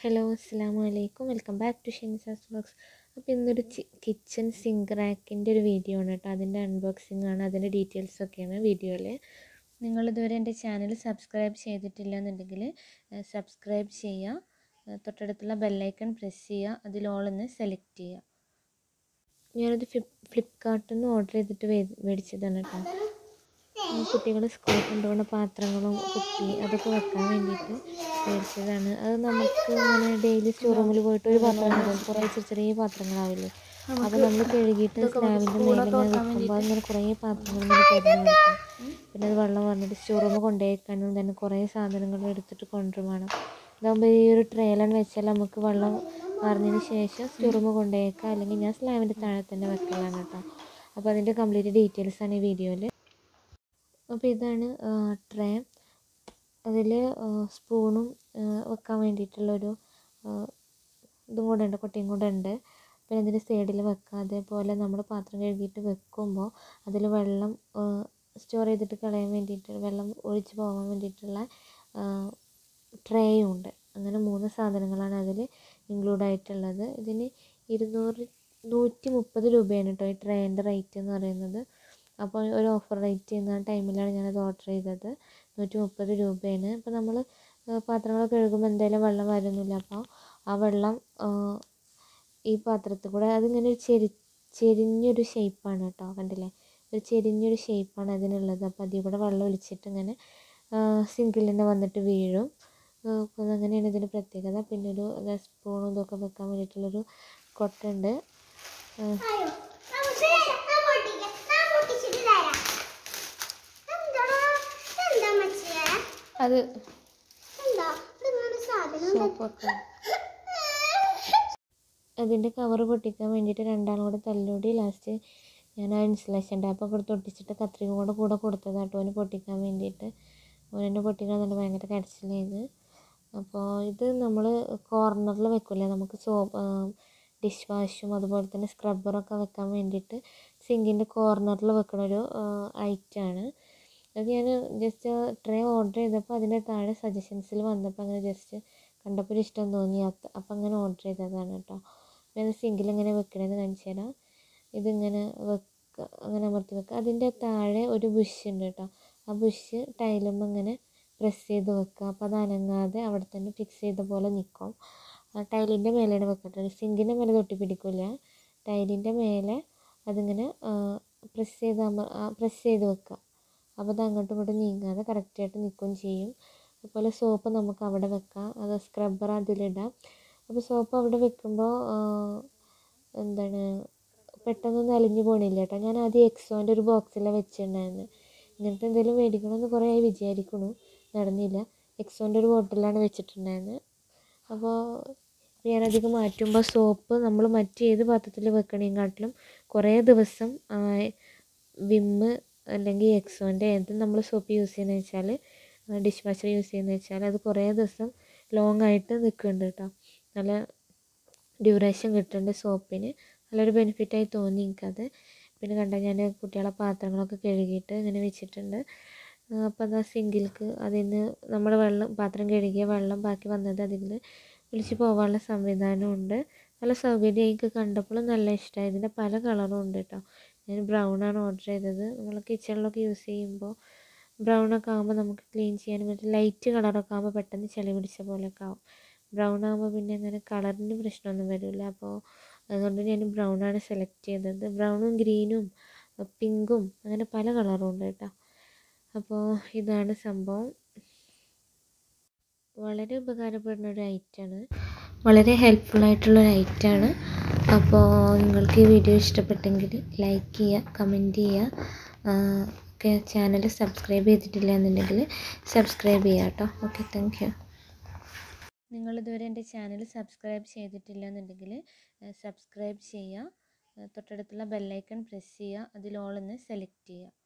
hello അസ്സാം വലൈക്കും welcome back to Shinsa's vlogs അപ്പോൾ ഇന്നൊരു കിച്ചൺ സിങ്ക് റാക്കിൻ്റെ ഒരു വീഡിയോ ആണ് കേട്ടോ അതിൻ്റെ അൺബോക്സിംഗ് ആണ് അതിൻ്റെ ഡീറ്റെയിൽസ് ഒക്കെയാണ് വീഡിയോയിൽ നിങ്ങൾ ഇതുവരെ എൻ്റെ ചാനൽ സബ്സ്ക്രൈബ് ചെയ്തിട്ടില്ല എന്നുണ്ടെങ്കിൽ സബ്സ്ക്രൈബ് ചെയ്യുക ഏഹ് തൊട്ടടുത്തുള്ള ബെല്ലൈക്കൺ പ്രസ് ചെയ്യുക അതിൽ all എന്ന് സെലക്ട് ചെയ്യുക ഞാനത് ഫ്ലിപ്പ് ഫ്ലിപ്കാർട്ടിൽ നിന്ന് ഓർഡർ ചെയ്തിട്ട് വേ- മേടിച്ചതാണ് കേട്ടോ കുട്ടികൾ സ്കൂളിൽ കൊണ്ടുപോകുന്ന പാത്രങ്ങളും കുപ്പി അതൊക്കെ വെക്കാൻ വേണ്ടിയിട്ട് മേടിച്ചതാണ് അത് നമുക്ക് ഇങ്ങനെ ഡെയിലി സ്റ്റോർ റൂമിൽ പോയിട്ട് ഒരു പാത്രം ഉണ്ടാവും കുറേ ചെറിയ ചെറിയ പാത്രങ്ങളാവില്ലേ അപ്പോൾ നമ്മൾ കഴുകിയിട്ട് സ്ലാബിൻ്റെ മേലെ ഇങ്ങനെ വെക്കുമ്പോൾ അതിങ്ങനെ കുറേ പാത്രങ്ങൾ ഇങ്ങനെ പൊതിഞ്ഞ് കൊടുക്കും പിന്നെ അത് വെള്ളം വന്നിട്ട് സ്റ്റോർ റൂമിൽ കൊണ്ടുപോയിക്കാനും തന്നെ കുറേ സാധനങ്ങൾ എടുത്തിട്ട് കൊണ്ടുവരും വേണം ഇതാകുമ്പോൾ ഈ ഒരു ട്രെയിലാണ് വെച്ചാൽ നമുക്ക് വെള്ളം നിറഞ്ഞതിന് ശേഷം സ്റ്റോർ റൂമിൽ കൊണ്ടുപോയേക്കാം അല്ലെങ്കിൽ ഞാൻ സ്ലാബിൻ്റെ താഴെ തന്നെ വെക്കലാണ് കേട്ടോ അപ്പോൾ അതിൻ്റെ കംപ്ലീറ്റ് ഡീറ്റെയിൽസ് ആണ് ഈ വീഡിയോയിൽ അപ്പോൾ ഇതാണ് ട്രേ അതിൽ സ്പൂണും വെക്കാൻ വേണ്ടിയിട്ടുള്ളൊരു ഇതും കൂടെ ഉണ്ട് കൊട്ടിയും കൂടെ ഉണ്ട് പിന്നെ അതിൻ്റെ സൈഡിൽ വെക്കുക അതേപോലെ നമ്മൾ പാത്രം കഴുകിയിട്ട് വെക്കുമ്പോൾ അതിൽ വെള്ളം സ്റ്റോർ ചെയ്തിട്ട് കളയാൻ വേണ്ടിയിട്ട് വെള്ളം ഒഴിച്ച് പോകാൻ വേണ്ടിയിട്ടുള്ള ട്രേയും ഉണ്ട് അങ്ങനെ മൂന്ന് സാധനങ്ങളാണ് അതിൽ ഇൻക്ലൂഡ് ആയിട്ടുള്ളത് ഇതിന് ഇരുന്നൂറ് നൂറ്റി മുപ്പത് രൂപയാണ് കേട്ടോ ഈ ട്രേൻ്റെ റേറ്റ് എന്ന് പറയുന്നത് അപ്പോൾ ഒരു ഓഫർ റേറ്റ് ചെയ്യുന്ന ടൈമിലാണ് ഞാനത് ഓർഡർ ചെയ്തത് നൂറ്റി മുപ്പത് രൂപയാണ് അപ്പോൾ നമ്മൾ പാത്രങ്ങളൊക്കെ കഴുകുമ്പോൾ എന്തായാലും വെള്ളം വരുന്നില്ല അപ്പോൾ ആ വെള്ളം ഈ പാത്രത്തിൽ കൂടെ അതിങ്ങനെ ഒരു ചെരി ചെരിഞ്ഞൊരു ഷേപ്പാണ് കേട്ടോ കണ്ടില്ലേ ഒരു ചെരിഞ്ഞൊരു ഷേപ്പാണ് അതിനുള്ളത് അപ്പോൾ അതിൽ കൂടെ വെള്ളം ഒലിച്ചിട്ട് ഇങ്ങനെ സിങ്കിൽ തന്നെ വന്നിട്ട് വീഴും അപ്പോൾ അങ്ങനെയാണ് ഇതിൻ്റെ പ്രത്യേകത പിന്നെ ഒരു സ്പൂണും ഇതൊക്കെ വെക്കാൻ വേണ്ടിയിട്ടുള്ളൊരു കൊട്ടുണ്ട് അത് സോപ്പൊക്കെ അതിൻ്റെ കവർ പൊട്ടിക്കാൻ വേണ്ടിയിട്ട് രണ്ടാളും കൂടെ തല്ലുകൂടി ലാസ്റ്റ് ഞാൻ ആ ഇൻസുലേഷൻ ടാപ്പ് ഒക്കെ എടുത്ത് ഒട്ടിച്ചിട്ട് കത്രിക കൂടെ കൂടെ കൊടുത്തതാട്ടോ അവന് പൊട്ടിക്കാൻ വേണ്ടിയിട്ട് അവനെന്നെ പൊട്ടിക്കാൻ നല്ല ഭയങ്കര കരച്ചിലായത് അപ്പോൾ ഇത് നമ്മൾ കോർണറിൽ വെക്കില്ലേ നമുക്ക് സോപ്പ് ഡിഷ് വാഷും അതുപോലെ തന്നെ സ്ക്രബ്ബറൊക്കെ വെക്കാൻ വേണ്ടിയിട്ട് സിങ്കിൻ്റെ കോർണറിൽ വെക്കണ ഒരു ഐറ്റമാണ് അത് ഞാൻ ജസ്റ്റ് ട്രേ ഓർഡർ ചെയ്തപ്പോൾ അതിൻ്റെ താഴെ സജഷൻസിൽ വന്നപ്പോൾ അങ്ങനെ ജസ്റ്റ് കണ്ടപ്പോൾ ഒരു ഇഷ്ടം തോന്നി അപ്പം അങ്ങനെ ഓർഡർ ചെയ്തതാണ് കേട്ടോ ഞാൻ സിങ്കിൽ ഇങ്ങനെ വെക്കണമെന്ന് കാണിച്ചു തരാം ഇതിങ്ങനെ വെക്കുക അങ്ങനെ അമർത്തി വെക്കുക അതിൻ്റെ താഴെ ഒരു ബുഷ് ഉണ്ട് കേട്ടോ ആ ബുഷ് ടൈലുമ്പോൾ ഇങ്ങനെ പ്രസ് ചെയ്ത് വെക്കുക അപ്പോൾ അത് അനങ്ങാതെ അവിടെ തന്നെ ഫിക്സ് ചെയ്ത പോലെ നിൽക്കും ആ ടൈലിൻ്റെ മേലെയാണ് വെക്കേണ്ടത് സിങ്കിൻ്റെ മേലെ തൊട്ടി പിടിക്കില്ല ടൈലിൻ്റെ മേലെ അതിങ്ങനെ പ്രസ് ചെയ്ത് അമ പ്രസ് ചെയ്ത് വെക്കുക അപ്പോൾ അത് അങ്ങോട്ടും ഇങ്ങോട്ടും നീങ്ങാതെ കറക്റ്റായിട്ട് നിൽക്കുകയും ചെയ്യും അതുപോലെ സോപ്പ് നമുക്ക് അവിടെ വെക്കാം അത് സ്ക്രബ്ബർ അതിലിടാം അപ്പോൾ സോപ്പ് അവിടെ വെക്കുമ്പോൾ എന്താണ് പെട്ടെന്നൊന്നും അലിഞ്ഞു പോകണില്ല കേട്ടോ ഞാൻ ആദ്യം എക്സോൻ്റെ ഒരു ബോക്സിലാണ് വെച്ചിട്ടുണ്ടായിരുന്നത് ഇങ്ങനത്തെ എന്തെങ്കിലും മേടിക്കണമെന്ന് കുറേ ആയി വിചാരിക്കണു നടന്നില്ല എക്സോൻ്റെ ഒരു ബോട്ടിലാണ് വെച്ചിട്ടുണ്ടായിരുന്നത് അപ്പോൾ ഞാനധികം മാറ്റുമ്പോൾ സോപ്പ് നമ്മൾ മറ്റ് ഏത് പാത്രത്തിൽ വെക്കണേക്കാട്ടിലും കുറേ ദിവസം വിമ്മ് അല്ലെങ്കിൽ എക്സോൻ്റെ ഏത് നമ്മൾ സോപ്പ് യൂസ് ചെയ്യുന്നത് വെച്ചാൽ ഡിഷ് വാഷർ യൂസ് ചെയ്യുന്നത് വെച്ചാൽ അത് കുറേ ദിവസം ലോങ് ആയിട്ട് നിൽക്കുന്നുണ്ട് കേട്ടോ നല്ല ഡ്യൂറേഷൻ കിട്ടുന്നുണ്ട് സോപ്പിന് നല്ലൊരു ബെനിഫിറ്റായി തോന്നി എനിക്കത് പിന്നെ കണ്ട ഞാൻ കുട്ടികളെ പാത്രങ്ങളൊക്കെ കഴുകിയിട്ട് ഇങ്ങനെ വെച്ചിട്ടുണ്ട് അപ്പോൾ അത് ആ സിങ്കിൽക്ക് അതിൽ നിന്ന് നമ്മൾ വെള്ളം പാത്രം കഴുകിയ വെള്ളം ബാക്കി വന്നത് അതിൽ ഒലിച്ച് പോകാനുള്ള സംവിധാനമുണ്ട് നല്ല സൗകര്യം എനിക്ക് കണ്ടപ്പോൾ നല്ല ഇഷ്ടമായി ഇതിൻ്റെ പല കളറും ഉണ്ട് കേട്ടോ ഞാൻ ബ്രൗൺ ആണ് ഓർഡർ ചെയ്തത് നമ്മൾ കിച്ചണിലൊക്കെ യൂസ് ചെയ്യുമ്പോൾ ബ്രൗൺ ഒക്കെ ആകുമ്പോൾ നമുക്ക് ക്ലീൻ ചെയ്യാൻ പറ്റും ലൈറ്റ് കളറൊക്കെ ആകുമ്പോൾ പെട്ടെന്ന് ചെളി പിടിച്ച പോലെയൊക്കെ ആവും ബ്രൗൺ ആകുമ്പോൾ പിന്നെ അങ്ങനെ കളറിന് പ്രശ്നമൊന്നും വരില്ല അപ്പോൾ അതുകൊണ്ട് ഞാൻ ബ്രൗൺ ആണ് സെലക്ട് ചെയ്തത് ബ്രൗണും ഗ്രീനും പിങ്കും അങ്ങനെ പല കളറും ഉണ്ട് കേട്ടോ അപ്പോൾ ഇതാണ് സംഭവം വളരെ ഉപകാരപ്പെടുന്ന ഒരു ഐറ്റമാണ് വളരെ ഹെൽപ്ഫുൾ ആയിട്ടുള്ള ഒരു ഐറ്റമാണ് അപ്പോൾ നിങ്ങൾക്ക് ഈ വീഡിയോ ഇഷ്ടപ്പെട്ടെങ്കിൽ ലൈക്ക് ചെയ്യുക കമൻറ്റ് ചെയ്യുക ഒക്കെ ചാനൽ സബ്സ്ക്രൈബ് ചെയ്തിട്ടില്ല എന്നുണ്ടെങ്കിൽ സബ്സ്ക്രൈബ് ചെയ്യുക കേട്ടോ ഓക്കെ താങ്ക് യു നിങ്ങളിതുവരെ എൻ്റെ ചാനൽ സബ്സ്ക്രൈബ് ചെയ്തിട്ടില്ല എന്നുണ്ടെങ്കിൽ സബ്സ്ക്രൈബ് ചെയ്യുക തൊട്ടടുത്തുള്ള ബെല്ലൈക്കൺ പ്രസ് ചെയ്യുക അതിൽ all എന്ന് സെലക്ട് ചെയ്യുക